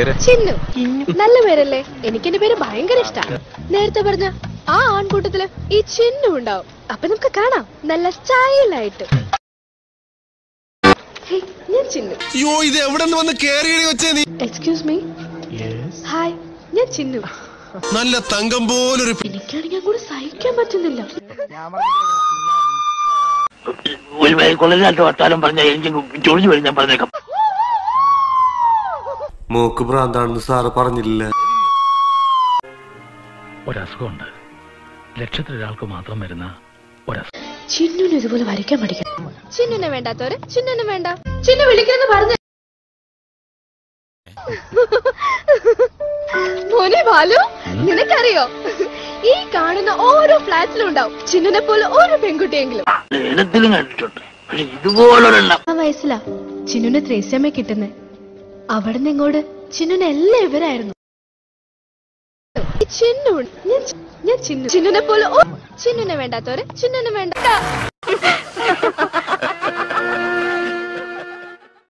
പേര് ചിന്നു നല്ല പേരല്ലേ എനിക്ക് എന്റെ പേര് ഭയങ്കര ഇഷ്ടാ നേരത്തെ പറഞ്ഞ ആ ആൺകൂട്ടത്തില് ഈ ചിന്നു ഉണ്ടാവും അപ്പൊ നമുക്ക് കാണാം നല്ല സ്റ്റൈലായിട്ട് ഹേയ്, ഞാൻ ചിന്നു അയ്യോ ഇത് എവിടെ നിന്ന് വന്ന് കേറി വെച്ചേ നീ എക്സ്ക്യൂസ് മീ ഹായ് ഞാൻ ചിന്നു നല്ല തങ്കം പോലൊരു എനിക്കാണെങ്കിൽ അങ്ങോട്ട് സഹിക്കാൻ പറ്റുന്നില്ല ഒരു പേര് കൊള്ളരുതാത്ത വർത്താനം പറഞ്ഞ എനിക്ക് ചൊളിഞ്ഞു വരും ഞാൻ പറഞ്ഞേക്കാം മൂക്ക് ഭ്രാന്താണെന്ന് സാറ് പറഞ്ഞില്ല ഒരസുഖമുണ്ട് ലക്ഷത്തിലൊരാൾക്ക് മാത്രം വരുന്ന ഒരസുഖം ചിന്നുന് ഇതുപോലെ വരയ്ക്കാൻ പഠിക്കണം ചിന്നുനെ വേണ്ടാത്തവര് ചിന്നുനെ വേണ്ട ചിന്നു വിളിക്കണമെന്ന് പറഞ്ഞു മോനെ ബാലു നിനക്കറിയോ ഈ കാണുന്ന ഓരോ ഫ്ലാറ്റിലും ഉണ്ടാവും ചിന്നുനെ പോലെ ഓരോ പെൺകുട്ടിയെങ്കിലും ഏലത്തിലും കണ്ടിട്ടുണ്ട് പക്ഷെ ഇതുപോലൊരെണ്ണം ആ വയസ്സിലാ ചിന്നുന് ത്രേസ്യമ്മ കിട്ടുന്നേ അവിടുന്ന് ഇങ്ങോട്ട് ചിന്നുന് എല്ലാം ഇവരായിരുന്നു ഈ ചിന്നു ഞാൻ ചി- ഞാൻ ചിന്നു ചിന്നുനെ പോലെ ഓ- ചിന്നുനെ വേണ്ടാത്തവര് ചിന്നുനെ വേണ്ട